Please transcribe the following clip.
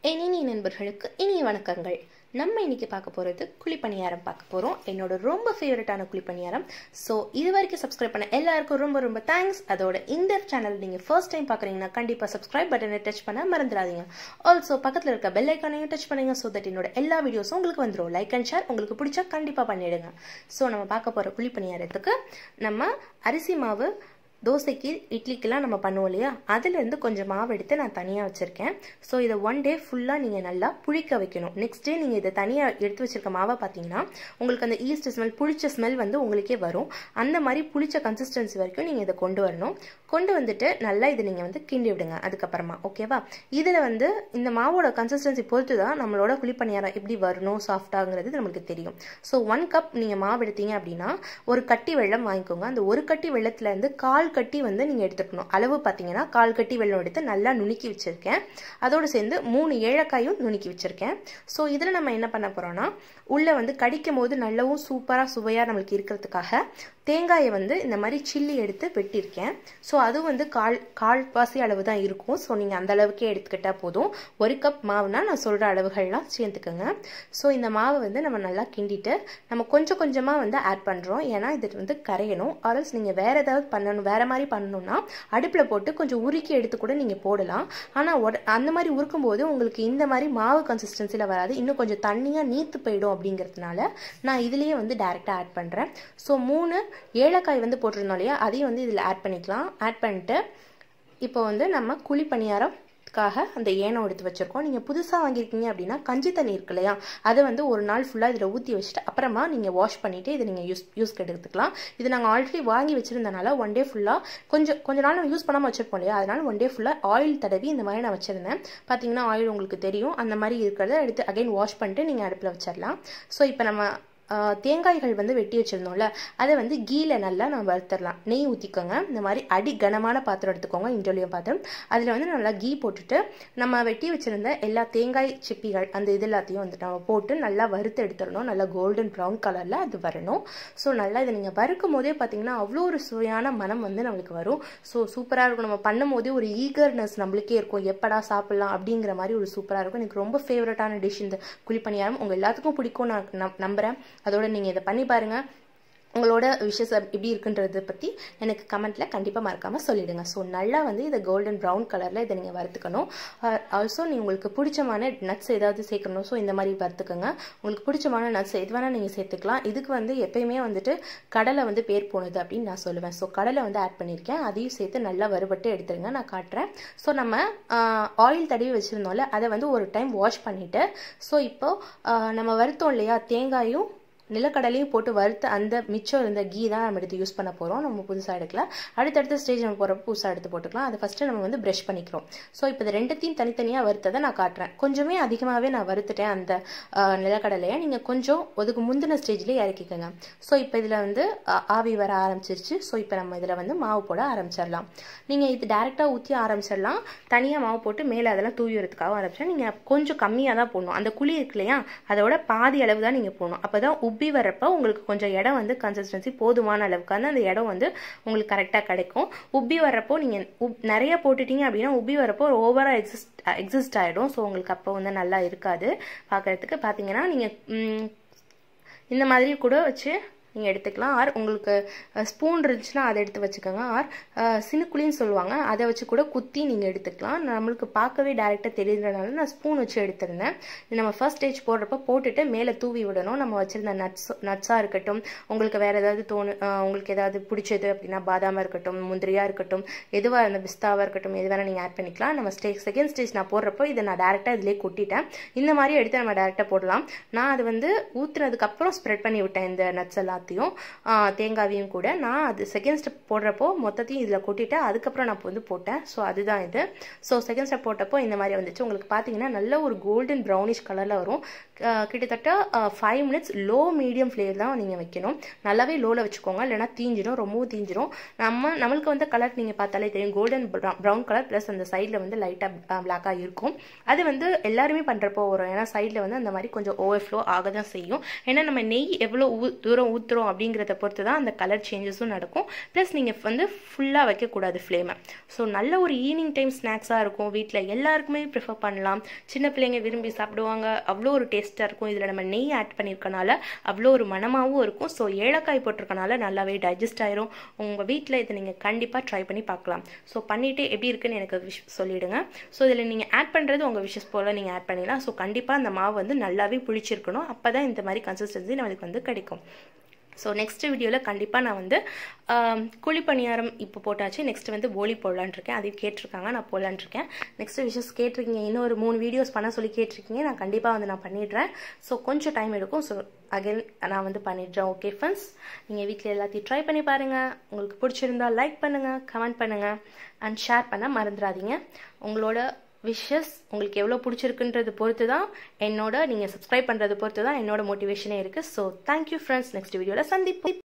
இனிய நண்பர்களுக்கு இனிய வணக்கங்கள் நம்ம இன்னைக்கு பார்க்க போகிறது குழிப்பணியாரம் பார்க்க போகிறோம் என்னோட ரொம்ப ஃபேவரட்டான குழிப்பணியாரம் ஸோ இது வரைக்கும் சப்ஸ்கிரைப் பண்ண எல்லாருக்கும் ரொம்ப ரொம்ப தேங்க்ஸ் அதோட இந்த சேனல் நீங்கள் ஃபர்ஸ்ட் டைம் பார்க்குறீங்கன்னா கண்டிப்பாக சப்ஸ்கிரைப் பட்டனை டச் பண்ண மறந்துடாதீங்க ஆல்சோ பக்கத்தில் இருக்க பெல் ஐக்கானையும் டச் பண்ணுங்க ஸோ தட் என்னோட எல்லா வீடியோஸும் உங்களுக்கு வந்துடும் லைக் அண்ட் ஷேர் உங்களுக்கு பிடிச்சா கண்டிப்பாக பண்ணிடுங்க ஸோ நம்ம பார்க்க போகிற குழிப்பணியாரத்துக்கு நம்ம அரிசி மாவு தோசைக்கு இட்லிக்கெல்லாம் நம்ம பண்ணுவோம் இல்லையா அதுலேருந்து கொஞ்சம் மாவு எடுத்து நான் தனியாக வச்சுருக்கேன் ஸோ இதை ஒன் டே ஃபுல்லாக நீங்கள் நல்லா புளிக்க வைக்கணும் நெக்ஸ்ட் டே நீங்கள் இதை தனியாக எடுத்து வச்சிருக்க மாவை பார்த்தீங்கன்னா உங்களுக்கு அந்த ஈஸ்ட் ஸ்மெல் புளிச்ச ஸ்மெல் வந்து உங்களுக்கே வரும் அந்த மாதிரி புளிச்ச கன்சிஸ்டன்சி வரைக்கும் நீங்கள் இதை கொண்டு வரணும் கொண்டு வந்துட்டு நல்லா இதை நீங்கள் வந்து கிண்டி விடுங்க அதுக்கப்புறமா ஓகேவா இதில் வந்து இந்த மாவோட கன்சிஸ்டன்சி பொறுத்து தான் நம்மளோட குழிப்பணியாரம் எப்படி வரணும் சாஃப்டாங்கிறது நம்மளுக்கு தெரியும் ஸோ ஒன் கப் நீங்கள் மாவு எடுத்தீங்க அப்படின்னா ஒரு கட்டி வெள்ளம் வாங்கிக்கோங்க அந்த ஒரு கட்டி வெள்ளத்துலேருந்து கால் கட்டி வந்து நீங்கள் எடுத்துக்கணும் அளவு பார்த்தீங்கன்னா கால் கட்டி வெள்ளம் எடுத்து நல்லா நுணுக்கி வச்சுருக்கேன் அதோடு சேர்ந்து மூணு ஏலக்காயும் நுணுக்கி வச்சுருக்கேன் ஸோ இதில் நம்ம என்ன பண்ண போகிறோம்னா உள்ளே வந்து கடிக்கும் போது நல்லாவும் சூப்பராக சுவையாக நம்மளுக்கு இருக்கிறதுக்காக தேங்காயை வந்து இந்த மாதிரி சில்லி எடுத்து வெட்டியிருக்கேன் ஸோ அதுவும் வந்து கால் கால் பாசி அளவு தான் இருக்கும் ஸோ நீங்கள் அந்த அளவுக்கே எடுத்துக்கிட்டால் போதும் ஒரு கப் மாவுனா நான் சொல்கிற அளவுகள்லாம் சேர்த்துக்கோங்க ஸோ இந்த மாவை வந்து நம்ம நல்லா கிண்டிட்டு நம்ம கொஞ்சம் கொஞ்சமாக வந்து ஆட் பண்ணுறோம் ஏன்னா இது வந்து கரையணும் ஆர்எல்ஸ் நீங்கள் வேறு ஏதாவது பண்ணணும் வேறு மாதிரி பண்ணணும்னா அடுப்பில் போட்டு கொஞ்சம் உருக்கி எடுத்து கூட நீங்கள் போடலாம் ஆனால் உட அந்த மாதிரி உருக்கும்போது உங்களுக்கு இந்த மாதிரி மாவு கன்சிஸ்டன்சியில் வராது இன்னும் கொஞ்சம் தண்ணியாக நீத்து போயிடும் அப்படிங்கிறதுனால நான் இதுலேயே வந்து டேரெக்டாக ஆட் பண்ணுறேன் ஸோ மூணு ஏலக்காய் வந்து போட்டிருந்தோம் இல்லையா அதையும் வந்து இதில் ஆட் பண்ணிக்கலாம் ஆட் பண்ணிட்டு இப்போ வந்து நம்ம குழி பணியாரம் காக அந்த ஏனம் எடுத்து வச்சுருக்கோம் நீங்கள் புதுசாக வாங்கியிருக்கீங்க அப்படின்னா கஞ்சி தண்ணி இருக்கு இல்லையா அதை வந்து ஒரு நாள் ஃபுல்லாக இதில் ஊற்றி வச்சுட்டு அப்புறமா நீங்கள் வாஷ் பண்ணிவிட்டு இதை நீங்கள் யூஸ் யூஸ்க்கு எடுத்துக்கலாம் இது நாங்கள் ஆல்ரெடி வாங்கி வச்சுருந்தனால ஒன் டே ஃபுல்லாக கொஞ்சம் கொஞ்ச நாள் நம்ம யூஸ் பண்ணாமல் வச்சுருப்போம் இல்லையா அதனால் ஒன் டே ஃபுல்லாக ஆயில் தடவி இந்த மாதிரி நான் வச்சுருந்தேன் பார்த்தீங்கன்னா ஆயில் உங்களுக்கு தெரியும் அந்த மாதிரி இருக்கிறத எடுத்து அகைன் வாஷ் பண்ணிட்டு நீங்கள் அடுப்பில் வச்சிடலாம் ஸோ இப்போ நம்ம தேங்காய்கள் வந்து வெட்டி வச்சுருந்தோம்ல அதை வந்து கீழே நல்லா நம்ம வறுத்துடலாம் நெய் ஊற்றிக்கோங்க இந்த மாதிரி அடி கனமான பாத்திரம் எடுத்துக்கோங்க இண்டோலியம் பாத்திரம் அதில் வந்து நல்லா கீ போட்டுட்டு நம்ம வெட்டி வச்சுருந்த எல்லா தேங்காய் சிப்பிகள் அந்த இது எல்லாத்தையும் வந்துட்டு நம்ம போட்டு நல்லா வறுத்து எடுத்துடணும் நல்லா கோல்டன் ப்ரௌன் கலரில் அது வரணும் ஸோ நல்லா இதை நீங்கள் வறுக்கும் போதே பார்த்தீங்கன்னா அவ்வளோ ஒரு சுவையான மனம் வந்து நம்மளுக்கு வரும் ஸோ சூப்பராக இருக்கும் நம்ம பண்ணும் போதே ஒரு ஈகர்னஸ் நம்மளுக்கே இருக்கும் எப்படா சாப்பிட்லாம் அப்படிங்கிற மாதிரி ஒரு சூப்பராக இருக்கும் எனக்கு ரொம்ப ஃபேவரட்டான டிஷ் இந்த குழிப்பணியாரம் உங்கள் எல்லாத்துக்கும் பிடிக்கும் நான் நம்புகிறேன் அதோட நீங்கள் இதை பண்ணி பாருங்கள் உங்களோட விஷஸ் எப்படி இருக்குன்றதை பற்றி எனக்கு கமெண்ட்டில் கண்டிப்பாக மறக்காமல் சொல்லிவிடுங்க ஸோ நல்லா வந்து இதை கோல்டன் ப்ரௌன் கலரில் இதை நீங்கள் வறுத்துக்கணும் ஆல்சோ நீங்கள் உங்களுக்கு பிடிச்சமான நட்ஸ் ஏதாவது சேர்க்கணும் ஸோ இந்த மாதிரி வறுத்துக்கோங்க உங்களுக்கு பிடிச்சமான நட்ஸ் எது வேணால் நீங்கள் சேர்த்துக்கலாம் இதுக்கு வந்து எப்பயுமே வந்துட்டு கடலை வந்து பேர் போனது அப்படின்னு நான் சொல்லுவேன் ஸோ கடலை வந்து ஆட் பண்ணியிருக்கேன் அதையும் சேர்த்து நல்லா வறுபட்டு எடுத்துருங்க நான் காட்டுறேன் ஸோ நம்ம ஆயில் தடவி வச்சுருந்தோம்ல அதை வந்து ஒரு டைம் வாஷ் பண்ணிவிட்டு ஸோ இப்போது நம்ம வறுத்தோம் இல்லையா தேங்காயும் நிலக்கடலையும் போட்டு வறுத்து அந்த மிச்சம் இருந்த கீ தான் நம்ம எடுத்து யூஸ் பண்ண போகிறோம் நம்ம புதுசாக எடுக்கல அடுத்தடுத்த ஸ்டேஜ் நம்ம போகிறப்ப புதுசாக எடுத்து போட்டுக்கலாம் அதை ஃபஸ்ட்டு நம்ம வந்து ப்ரஷ் பண்ணிக்கிறோம் ஸோ இப்போ இது ரெண்டுத்தையும் தனித்தனியாக வறுத்ததை நான் காட்டுறேன் கொஞ்சமே அதிகமாகவே நான் வறுத்துட்டேன் அந்த நிலக்கடலையை நீங்கள் கொஞ்சம் அதுக்கு முந்தின ஸ்டேஜ்லேயே இறக்கிக்கோங்க ஸோ இப்போ இதில் வந்து ஆவி வர ஆரம்பிச்சிருச்சு ஸோ இப்போ நம்ம இதில் வந்து மாவு போட ஆரம்பிச்சிடலாம் நீங்கள் இது டேரெக்டாக ஊற்றி ஆரம்பிச்சிடலாம் தனியாக மாவு போட்டு மேலே அதெல்லாம் தூவி வரதுக்காக ஆரம்பிச்சா நீங்கள் கொஞ்சம் கம்மியாக தான் போடணும் அந்த குழி இருக்கு இல்லையா அதோட பாதி அளவு தான் நீங்கள் போடணும் அப்போ தான் உப்பி வரப்போ உங்களுக்கு கொஞ்சம் இடம் வந்து கன்சிஸ்டன்சி போதுமான அளவுக்கு அந்த இடம் வந்து உங்களுக்கு கரெக்டாக கிடைக்கும் உப்பி வரப்போ நீங்கள் உப் நிறைய போட்டுட்டீங்க அப்படின்னா உப்பி வரப்போ ஓவராக எக்ஸிஸ்ட் எக்ஸிஸ்ட் ஆகிடும் ஸோ உங்களுக்கு அப்போ வந்து நல்லா இருக்காது பார்க்குறதுக்கு பார்த்தீங்கன்னா நீங்கள் இந்த மாதிரி கூட வச்சு நீங்கள் எடுத்துக்கலாம் ஆர் உங்களுக்கு ஸ்பூன் இருந்துச்சுன்னா அதை எடுத்து வச்சுக்கோங்க ஆர் சினுக்குழின்னு சொல்லுவாங்க அதை வச்சு கூட குத்தி நீங்கள் எடுத்துக்கலாம் நம்மளுக்கு பார்க்கவே டேரெக்டாக தெரியுறதுனால நான் ஸ்பூன் வச்சு எடுத்திருந்தேன் நம்ம ஃபர்ஸ்ட் ஸ்டேஜ் போடுறப்ப போட்டுட்டு மேலே தூவி விடணும் நம்ம வச்சுருந்த நட்ஸ் நட்ஸாக இருக்கட்டும் உங்களுக்கு வேறு ஏதாவது தோணு உங்களுக்கு ஏதாவது பிடிச்சது அப்படின்னா பாதாமாக இருக்கட்டும் முந்திரியாக இருக்கட்டும் எதுவாக இருந்த பிஸ்தாவாக இருக்கட்டும் எது வேணால் நீங்கள் ஆட் பண்ணிக்கலாம் நம்ம ஸ்டேஜ் செகண்ட் ஸ்டேஜ் நான் போடுறப்போ இதை நான் டேரெக்டாக இதிலே கொட்டிட்டேன் இந்த மாதிரி எடுத்து நம்ம டேரெக்டாக போடலாம் நான் அது வந்து ஊற்றுனதுக்கப்புறம் ஸ்ப்ரெட் பண்ணி விட்டேன் இந்த நட்ஸ் எல்லாம் எல்லாத்தையும் தேங்காவையும் கூட நான் அது செகண்ட் ஸ்டெப் போடுறப்போ மொத்தத்தையும் இதில் கொட்டிட்டு அதுக்கப்புறம் நான் வந்து போட்டேன் ஸோ அதுதான் இது ஸோ செகண்ட் ஸ்டெப் போட்டப்போ இந்த மாதிரி வந்துச்சு உங்களுக்கு பார்த்தீங்கன்னா நல்ல ஒரு கோல்டன் ப்ரௌனிஷ் கலரில் வரும் கிட்டத்தட்ட five minutes low medium flame தான் நீங்கள் வைக்கணும் நல்லாவே லோவில் வச்சுக்கோங்க இல்லைனா தீஞ்சிடும் ரொம்பவும் தீஞ்சிடும் நம்ம நம்மளுக்கு வந்து கலர் நீங்கள் பார்த்தாலே தெரியும் கோல்டன் ப்ரௌன் கலர் ப்ளஸ் அந்த சைடில் வந்து லைட்டாக பிளாக்காக இருக்கும் அது வந்து எல்லாருமே பண்ணுறப்போ வரும் ஏன்னா சைடில் வந்து அந்த மாதிரி கொஞ்சம் ஓவர் ஃப்ளோ ஆக தான் செய்யும் ஏன்னா நம்ம நெய் எவ்வளோ ஊ தூரம் ஊற்று ஊற்றுறோம் அப்படிங்கிறத பொறுத்து தான் அந்த கலர் சேஞ்சஸும் நடக்கும் ப்ளஸ் நீங்கள் வந்து ஃபுல்லாக வைக்கக்கூடாது ஃப்ளேமை ஸோ நல்ல ஒரு ஈவினிங் டைம் ஸ்நாக்ஸாக இருக்கும் வீட்டில் எல்லாருக்குமே ப்ரிஃபர் பண்ணலாம் சின்ன பிள்ளைங்க விரும்பி சாப்பிடுவாங்க அவ்வளோ ஒரு டேஸ்ட்டாக இருக்கும் இதில் நம்ம நெய் ஆட் பண்ணியிருக்கனால அவ்வளோ ஒரு மனமாகவும் இருக்கும் ஸோ ஏலக்காய் போட்டிருக்கனால நல்லாவே டைஜஸ்ட் ஆயிரும் உங்கள் வீட்டில் இதை நீங்கள் கண்டிப்பாக ட்ரை பண்ணி பார்க்கலாம் ஸோ பண்ணிவிட்டு எப்படி இருக்குன்னு எனக்கு விஷ் சொல்லிவிடுங்க ஸோ இதில் நீங்கள் ஆட் பண்ணுறது உங்கள் விஷஸ் போல் நீங்கள் ஆட் பண்ணிடலாம் ஸோ கண்டிப்பாக அந்த மாவு வந்து நல்லாவே புளிச்சிருக்கணும் அப்போ தான் இந்த மாதிரி கன்சிஸ்டன்சி நம்மளுக்கு வந்து கிடைக்கும் ஸோ நெக்ஸ்ட் வீடியோவில் கண்டிப்பாக நான் வந்து குழி பணியாரம் இப்போ போட்டாச்சு நெக்ஸ்ட் வந்து போலி போடலான் இருக்கேன் அதையும் கேட்டிருக்காங்க நான் போடலான் இருக்கேன் நெக்ஸ்ட் விஷஸ் கேட்டிருக்கீங்க இன்னும் ஒரு மூணு வீடியோஸ் பண்ண சொல்லி கேட்டிருக்கீங்க நான் கண்டிப்பாக வந்து நான் பண்ணிடுறேன் ஸோ கொஞ்சம் டைம் எடுக்கும் ஸோ அகைன் நான் வந்து பண்ணிடுறேன் ஓகே ஃப்ரெண்ட்ஸ் நீங்கள் வீட்டில் எல்லாத்தையும் ட்ரை பண்ணி பாருங்கள் உங்களுக்கு பிடிச்சிருந்தா லைக் பண்ணுங்கள் கமெண்ட் பண்ணுங்கள் அண்ட் ஷேர் பண்ண மறந்துடாதீங்க உங்களோட விஷஸ் உங்களுக்கு எவ்வளோ பிடிச்சிருக்குன்றது பொறுத்து தான் என்னோட நீங்கள் சப்ஸ்கிரைப் பண்ணுறது பொறுத்து தான் என்னோட மோட்டிவேஷனே இருக்குது ஸோ தேங்க்யூ ஃப்ரெண்ட்ஸ் நெக்ஸ்ட் வீடியோவில் சந்திப்போம்